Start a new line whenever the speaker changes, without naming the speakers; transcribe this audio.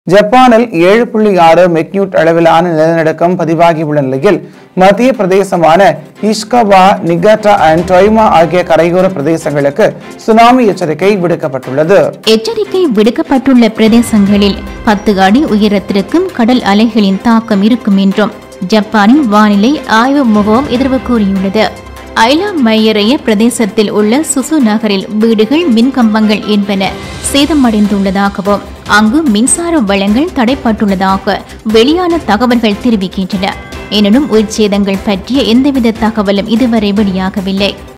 ஜப்பானில் ஏழு புள்ளி ஆறு மெக்னியூட் அளவிலான நிலநடுக்கம் பதிவாகியுள்ள நிலையில் மத்திய பிரதேசமான இஷ்கவா நிகட்டா அண்ட் டொய்மா ஆகிய கரையோர பிரதேசங்களுக்கு சுனாமி எச்சரிக்கை விடுக்கப்பட்டுள்ளது
எச்சரிக்கை விடுக்கப்பட்டுள்ள பிரதேசங்களில் பத்து அடி உயரத்திற்கும் கடல் அலைகளின் தாக்கம் இருக்கும் என்றும் ஜப்பானின் வானிலை ஆய்வு முகாம் எதிர்வு கூறியுள்ளது ஐலா மையரைய பிரதேசத்தில் உள்ள சுசு நகரில் வீடுகள் மின்கம்பங்கள் என்பன சேதமடைந்துள்ளதாகவும் அங்கு மின்சார வளங்கள் தடைப்பட்டுள்ளதாக வெளியான தகவல்கள் தெரிவிக்கின்றன எனினும் உயிர்ச்சேதங்கள் பற்றிய எந்தவித தகவலும் இதுவரை வெளியாகவில்லை